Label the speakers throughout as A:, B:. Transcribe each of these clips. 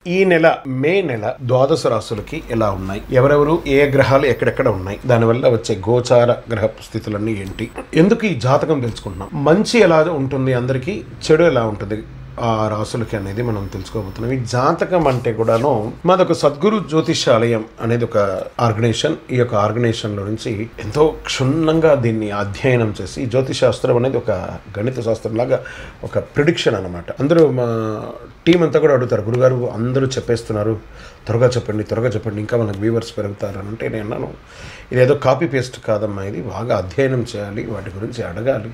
A: ఈ నెల మే నెల ద్వాదశ రాశులకి ఎలా ఉన్నాయి ఎవరెవరు ఏ గ్రహాలు ఎక్కడెక్కడ ఉన్నాయి దానివల్ల వచ్చే గోచార గ్రహ స్థితులన్నీ ఏంటి ఎందుకు ఈ జాతకం తెలుసుకుంటున్నాం మంచి ఎలా ఉంటుంది అందరికీ చెడు ఎలా ఉంటుంది ఆ రాసులకి అనేది మనం తెలుసుకోబోతున్నాం ఈ జాతకం అంటే కూడాను మాదొక సద్గురు జ్యోతిషాలయం అనేది ఒక ఆర్గనైజేషన్ ఈ యొక్క ఆర్గనైజేషన్లో నుంచి ఎంతో క్షుణ్ణంగా దీన్ని అధ్యయనం చేసి ఈ జ్యోతిష్ శాస్త్రం అనేది ఒక గణిత శాస్త్రం లాగా ఒక ప్రిడిక్షన్ అనమాట అందరూ మా టీం అంతా కూడా అడుగుతారు గురుగారు అందరూ చెప్పేస్తున్నారు త్వరగా చెప్పండి త్వరగా చెప్పండి ఇంకా మనకు వ్యూవర్స్ పెరుగుతారు అని అంటే నేను అన్నాను ఇదేదో కాపీ పేస్ట్ కాదమ్మా ఇది బాగా అధ్యయనం చేయాలి వాటి గురించి అడగాలి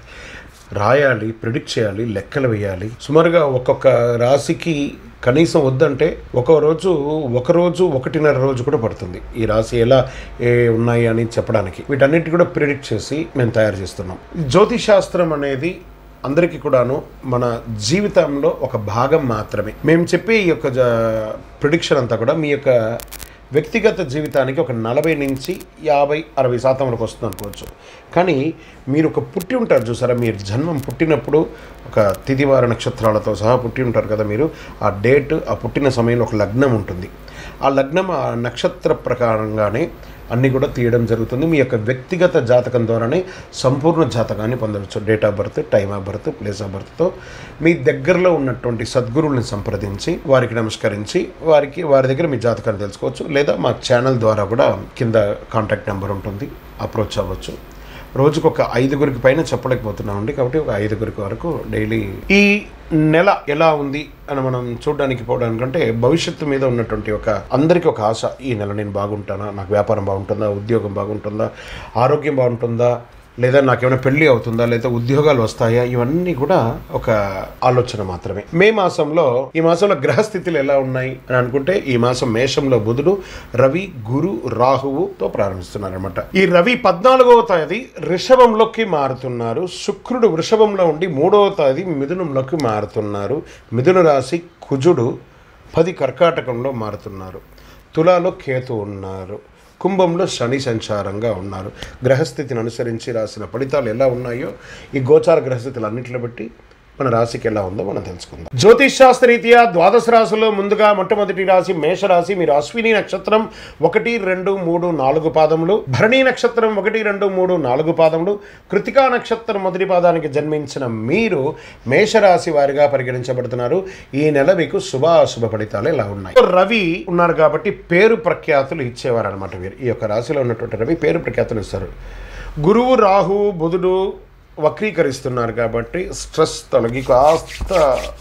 A: రాయాలి ప్రిడిక్ట్ చేయాలి లెక్కలు వేయాలి సుమారుగా ఒక్కొక్క రాశికి కనీసం వద్దంటే ఒక రోజు ఒక రోజు ఒకటిన్నర రోజు కూడా పడుతుంది ఈ రాశి ఎలా ఏ ఉన్నాయి అని చెప్పడానికి వీటన్నిటి కూడా ప్రిడిక్ట్ చేసి మేము తయారు చేస్తున్నాం జ్యోతిష్ శాస్త్రం అనేది అందరికీ కూడాను మన జీవితంలో ఒక భాగం మాత్రమే మేము చెప్పే ఈ యొక్క ప్రిడిక్షన్ అంతా కూడా మీ యొక్క వ్యక్తిగత జీవితానికి ఒక నలభై నుంచి యాభై అరవై శాతం వరకు వస్తుంది అనుకోవచ్చు కానీ మీరు ఒక పుట్టి ఉంటారు చూసారా మీరు జన్మం పుట్టినప్పుడు ఒక తిదివార నక్షత్రాలతో సహా పుట్టి ఉంటారు కదా మీరు ఆ డేట్ ఆ పుట్టిన సమయంలో ఒక లగ్నం ఉంటుంది ఆ లగ్నం ఆ నక్షత్ర ప్రకారంగానే అన్నీ కూడా తీయడం జరుగుతుంది మీ యొక్క వ్యక్తిగత జాతకం ద్వారానే సంపూర్ణ జాతకాన్ని పొందవచ్చు date of birth time of birth place of బర్త్తో మీ దగ్గరలో ఉన్నటువంటి సద్గురువుని సంప్రదించి వారికి నమస్కరించి వారికి వారి దగ్గర మీ జాతకాన్ని తెలుసుకోవచ్చు లేదా మా ఛానల్ ద్వారా కూడా కింద కాంటాక్ట్ నెంబర్ ఉంటుంది అప్రోచ్ అవ్వచ్చు రోజుకు ఒక ఐదుగురికి పైన చెప్పలేకపోతున్నామండి కాబట్టి ఒక ఐదుగురికి వరకు డైలీ ఈ నెల ఎలా ఉంది అని మనం చూడడానికి పోవడానికంటే భవిష్యత్తు మీద ఉన్నటువంటి ఒక అందరికీ ఒక ఆశ ఈ నెల నేను బాగుంటానా నాకు వ్యాపారం బాగుంటుందా ఉద్యోగం బాగుంటుందా ఆరోగ్యం బాగుంటుందా లేదా నాకేమైనా పెళ్లి అవుతుందా లేదా ఉద్యోగాలు వస్తాయా ఇవన్నీ కూడా ఒక ఆలోచన మాత్రమే మే మాసంలో ఈ మాసంలో గ్రహస్థితులు ఎలా ఉన్నాయి అని అనుకుంటే ఈ మాసం మేషంలో బుధుడు రవి గురు రాహువుతో ప్రారంభిస్తున్నారనమాట ఈ రవి పద్నాలుగవ తేదీ రిషభంలోకి మారుతున్నారు శుక్రుడు వృషభంలో ఉండి మూడవ తేదీ మిథునంలోకి మారుతున్నారు మిథున రాశి కుజుడు పది కర్కాటకంలో మారుతున్నారు తులాలో కేతు ఉన్నారు కుంభంలో శని సంచారంగా ఉన్నారు గ్రహస్థితిని అనుసరించి రాసిన ఫలితాలు ఎలా ఉన్నాయో ఈ గోచార గ్రహస్థితులు అన్నింటిని బట్టి మన రాశికి ఎలా ఉందో మనం తెలుసుకుందాం జ్యోతిష్ శాస్త్ర రీత్యా ద్వాదశ రాశిలో ముందుగా మొట్టమొదటి రాశి మేషరాశి మీరు అశ్విని నక్షత్రం ఒకటి రెండు మూడు నాలుగు పాదములు భరణి నక్షత్రం ఒకటి రెండు మూడు నాలుగు పాదములు కృతికా నక్షత్రం మొదటి పాదానికి జన్మించిన మీరు మేషరాశి వారిగా పరిగణించబడుతున్నారు ఈ నెల మీకు శుభాశుభ ఫలితాలు ఎలా ఉన్నాయి రవి ఉన్నారు కాబట్టి పేరు ప్రఖ్యాతులు ఇచ్చేవారు అనమాట వీరు ఈ యొక్క రాశిలో ఉన్నటువంటి రవి పేరు ప్రఖ్యాతులు ఇస్తారు గురువు రాహు బుధుడు వక్రీకరిస్తున్నారు కాబట్టి స్ట్రెస్ తొలగి కాస్త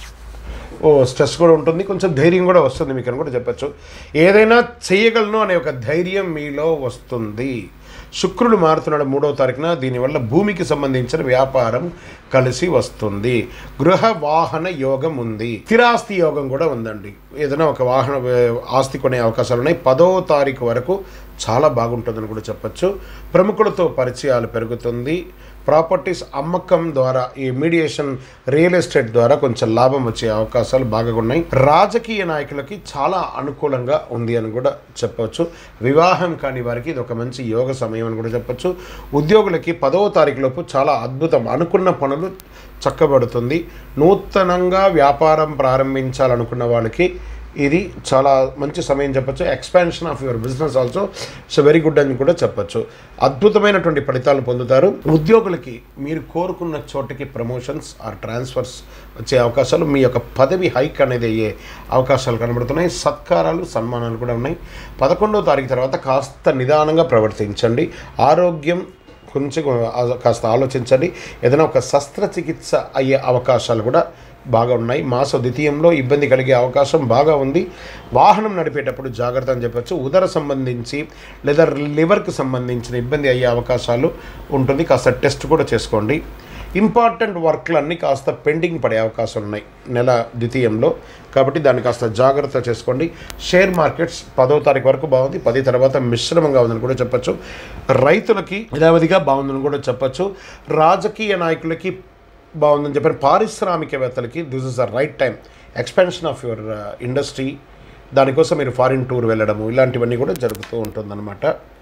A: ఓ స్ట్రెస్ కూడా ఉంటుంది కొంచెం ధైర్యం కూడా వస్తుంది మీకు అని కూడా చెప్పచ్చు ఏదైనా చేయగలను అనే ఒక ధైర్యం మీలో వస్తుంది శుక్రుడు మారుతున్నాడు మూడవ తారీఖున దీనివల్ల భూమికి సంబంధించిన వ్యాపారం కలిసి వస్తుంది గృహ వాహన యోగం ఉంది స్థిరాస్తి యోగం కూడా ఉందండి ఏదైనా ఒక వాహన ఆస్తి కొనే అవకాశాలు ఉన్నాయి పదో తారీఖు వరకు చాలా బాగుంటుందని కూడా చెప్పచ్చు ప్రముఖులతో పరిచయాలు పెరుగుతుంది ప్రాపర్టీస్ అమ్మకం ద్వారా ఈ మీడియేషన్ రియల్ ఎస్టేట్ ద్వారా కొంచెం లాభం వచ్చే అవకాశాలు బాగా ఉన్నాయి రాజకీయ నాయకులకి చాలా అనుకూలంగా ఉంది అని కూడా చెప్పవచ్చు వివాహం కాని వారికి ఇది ఒక మంచి యోగ సమయం అని కూడా చెప్పవచ్చు ఉద్యోగులకి పదవ తారీఖు లోపు చాలా అద్భుతం అనుకున్న పనులు చక్కబడుతుంది నూతనంగా వ్యాపారం ప్రారంభించాలనుకున్న వాళ్ళకి ఇది చాలా మంచి సమయం చెప్పొచ్చు expansion of your business also so very good అని కూడా చెప్పొచ్చు అద్భుతమైనటువంటి ఫలితాలు పొందుతారు ఉద్యోగులకి మీరు కోరుకున్న చోటకి ప్రమోషన్స్ ఆర్ ట్రాన్స్ఫర్స్ వచ్చే అవకాశాలు మీ యొక్క పదవి హైక్ అనేది అయ్యే అవకాశాలు కనబడుతున్నాయి సత్కారాలు సన్మానాలు కూడా ఉన్నాయి పదకొండవ తారీఖు తర్వాత కాస్త నిదానంగా ప్రవర్తించండి ఆరోగ్యం కొంచెం కాస్త ఆలోచించండి ఏదైనా ఒక శస్త్రచికిత్స అయ్యే అవకాశాలు కూడా బాగా ఉన్నాయి మాస ద్వితీయంలో ఇబ్బంది కలిగే అవకాశం బాగా ఉంది వాహనం నడిపేటప్పుడు జాగ్రత్త అని చెప్పచ్చు ఉదర సంబంధించి లేదా లివర్కి సంబంధించిన ఇబ్బంది అయ్యే అవకాశాలు ఉంటుంది కాస్త టెస్ట్ కూడా చేసుకోండి ఇంపార్టెంట్ వర్క్లన్నీ కాస్త పెండింగ్ పడే అవకాశాలు ఉన్నాయి నెల ద్వితీయంలో కాబట్టి దాన్ని కాస్త జాగ్రత్త చేసుకోండి షేర్ మార్కెట్స్ పదో తారీఖు వరకు బాగుంది పది తర్వాత మిశ్రమంగా ఉందని కూడా చెప్పచ్చు రైతులకి యథావధిగా బాగుందని కూడా చెప్పచ్చు రాజకీయ నాయకులకి బాగుందని చెప్పారు పారిశ్రామికవేత్తలకి this is the right time expansion of your industry దానికోసం మీరు ఫారిన్ టూర్ వెళ్ళడము ఇలాంటివన్నీ కూడా జరుగుతూ ఉంటుందన్నమాట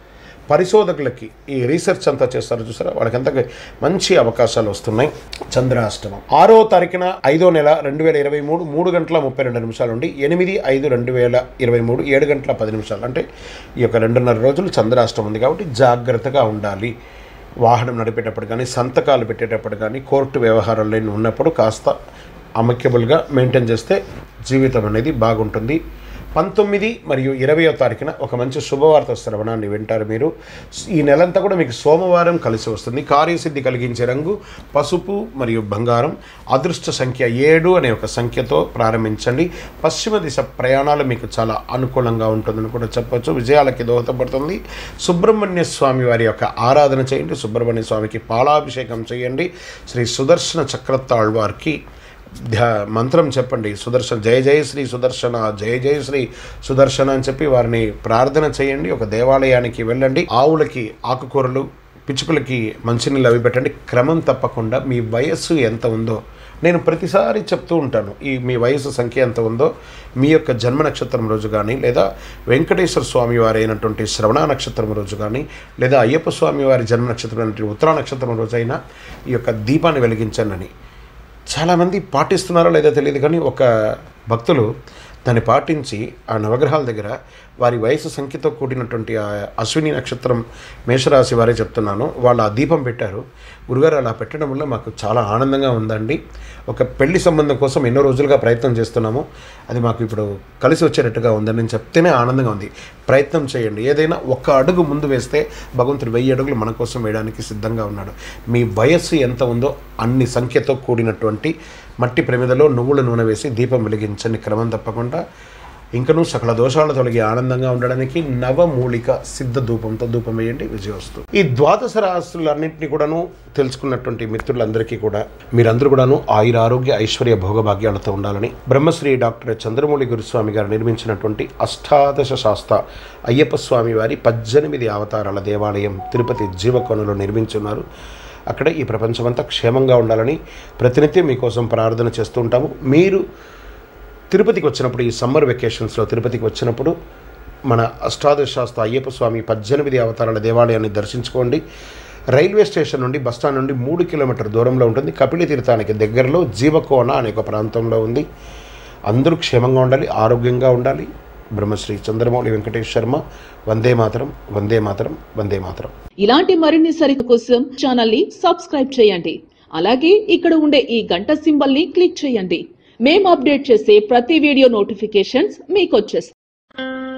A: పరిశోధకులకి ఈ రీసెర్చ్ అంతా చేస్తారు చూసారా వాళ్ళకంతా మంచి అవకాశాలు వస్తున్నాయి చంద్రాష్టమం ఆరో తారీఖున ఐదో నెల రెండు వేల ఇరవై మూడు మూడు గంటల ముప్పై రెండు నిమిషాలు ఉండి ఎనిమిది ఐదు రెండు వేల ఇరవై మూడు ఏడు గంటల పది నిమిషాలు అంటే ఈ యొక్క రెండున్నర రోజులు చంద్రాష్టమం ఉంది కాబట్టి జాగ్రత్తగా ఉండాలి వాహనం నడిపేటప్పుడు కానీ సంతకాలు పెట్టేటప్పుడు కానీ కోర్టు వ్యవహారాల్లో ఉన్నప్పుడు కాస్త అమక్యబుల్గా మెయింటైన్ చేస్తే జీవితం అనేది బాగుంటుంది పంతొమ్మిది మరియు ఇరవయో తారీఖున ఒక మంచి శుభవార్త శ్రవణాన్ని వింటారు మీరు ఈ నెలంతా కూడా మీకు సోమవారం కలిసి వస్తుంది కార్యసిద్ధి కలిగించే రంగు పసుపు మరియు బంగారం అదృష్ట సంఖ్య ఏడు అనే ఒక సంఖ్యతో ప్రారంభించండి పశ్చిమ దిశ ప్రయాణాలు మీకు చాలా అనుకూలంగా ఉంటుందని కూడా చెప్పొచ్చు విజయాలకి దోహదపడుతుంది సుబ్రహ్మణ్య స్వామి వారి యొక్క ఆరాధన చేయండి సుబ్రహ్మణ్య స్వామికి పాలాభిషేకం చేయండి శ్రీ సుదర్శన చక్రతాళ్వారికి ధ్యా మంత్రం చెప్పండి సుదర్శన జయ జయ శ్రీ సుదర్శన జయ జయ శ్రీ సుదర్శన అని చెప్పి వారిని ప్రార్థన చేయండి ఒక దేవాలయానికి వెళ్ళండి ఆవులకి ఆకుకూరలు పిచ్చుకలకి మంచినీళ్ళు అవి పెట్టండి క్రమం తప్పకుండా మీ వయస్సు ఎంత ఉందో నేను ప్రతిసారి చెప్తూ ఉంటాను ఈ మీ వయసు సంఖ్య ఎంత ఉందో మీ యొక్క జన్మ నక్షత్రం రోజు కానీ లేదా వెంకటేశ్వర స్వామి వారి అయినటువంటి శ్రవణ నక్షత్రం రోజు కానీ లేదా అయ్యప్ప స్వామి వారి జన్మ నక్షత్రం అయినటువంటి ఉత్తరా నక్షత్రం రోజు అయినా ఈ యొక్క దీపాన్ని వెలిగించండి చాలామంది పాటిస్తున్నారో లేదో తెలియదు కానీ ఒక భక్తులు దాన్ని పాటించి ఆ నవగ్రహాల దగ్గర వారి వయసు సంఖ్యతో కూడినటువంటి ఆ అశ్విని నక్షత్రం మేషరాశి వారే చెప్తున్నాను వాళ్ళు ఆ దీపం పెట్టారు గురుగారు అలా పెట్టడం వల్ల మాకు చాలా ఆనందంగా ఉందండి ఒక పెళ్లి సంబంధం కోసం ఎన్నో రోజులుగా ప్రయత్నం చేస్తున్నాము అది మాకు ఇప్పుడు కలిసి వచ్చేటట్టుగా ఉందని నేను చెప్తేనే ఆనందంగా ఉంది ప్రయత్నం చేయండి ఏదైనా ఒక్క అడుగు ముందు వేస్తే భగవంతుడు వెయ్యి అడుగులు మన కోసం వేయడానికి సిద్ధంగా ఉన్నాడు మీ వయస్సు ఎంత ఉందో అన్ని సంఖ్యతో కూడినటువంటి మట్టి ప్రమిదలో నువ్వుల నూనె వేసి దీపం వెలిగించండి క్రమం తప్పకుండా ఇంకనూ సకల దోషాలు తొలగి ఆనందంగా ఉండడానికి నవమూలిక సిద్ధ ధూపంతో ధూపం వేయండి విజయవస్తు ఈ ద్వాదశ రాశులన్నింటినీ కూడాను తెలుసుకున్నటువంటి మిత్రులందరికీ కూడా మీరందరూ కూడాను ఆయుర ఆరోగ్య ఐశ్వర్య భోగభాగ్యాలతో ఉండాలని బ్రహ్మశ్రీ డాక్టర్ చంద్రమౌళి గురుస్వామి గారు నిర్మించినటువంటి అష్టాదశ శాస్త్ర అయ్యప్ప స్వామి వారి పద్దెనిమిది అవతారాల దేవాలయం తిరుపతి జీవకోణలో నిర్మించున్నారు అక్కడ ఈ ప్రపంచమంతా క్షేమంగా ఉండాలని ప్రతినిత్యం మీకోసం ప్రార్థన చేస్తూ ఉంటాము మీరు తిరుపతికి వచ్చినప్పుడు ఈ సమ్మర్ వెకేషన్స్లో తిరుపతికి వచ్చినప్పుడు మన అష్టాదశ శాస్త్ర అయ్యప్ప స్వామి పద్దెనిమిది అవతారాల దేవాలయాన్ని దర్శించుకోండి రైల్వే స్టేషన్ నుండి బస్టాండ్ నుండి మూడు కిలోమీటర్ దూరంలో ఉంటుంది కపిలి తీర్థానికి దగ్గరలో జీవకోన అనే ఒక ప్రాంతంలో ఉంది అందరూ క్షేమంగా ఉండాలి ఆరోగ్యంగా ఉండాలి బ్రహ్మశ్రీ చంద్రమౌళి వెంకటేష్ శర్మ వందే మాతరం వందే మాతరం వందే మాతరం
B: ఇలాంటి మరిన్ని సరిత కోసం ఛానల్ ని సబ్స్క్రైబ్ చేయండి అలాగే ఇక్కడ ఉండే ఈ గంట సింబల్ ని క్లిక్ చేయండి మేము అప్డేట్ చేసే ప్రతి వీడియో నోటిఫికేషన్స్ మీకు వచ్చేస్తాయి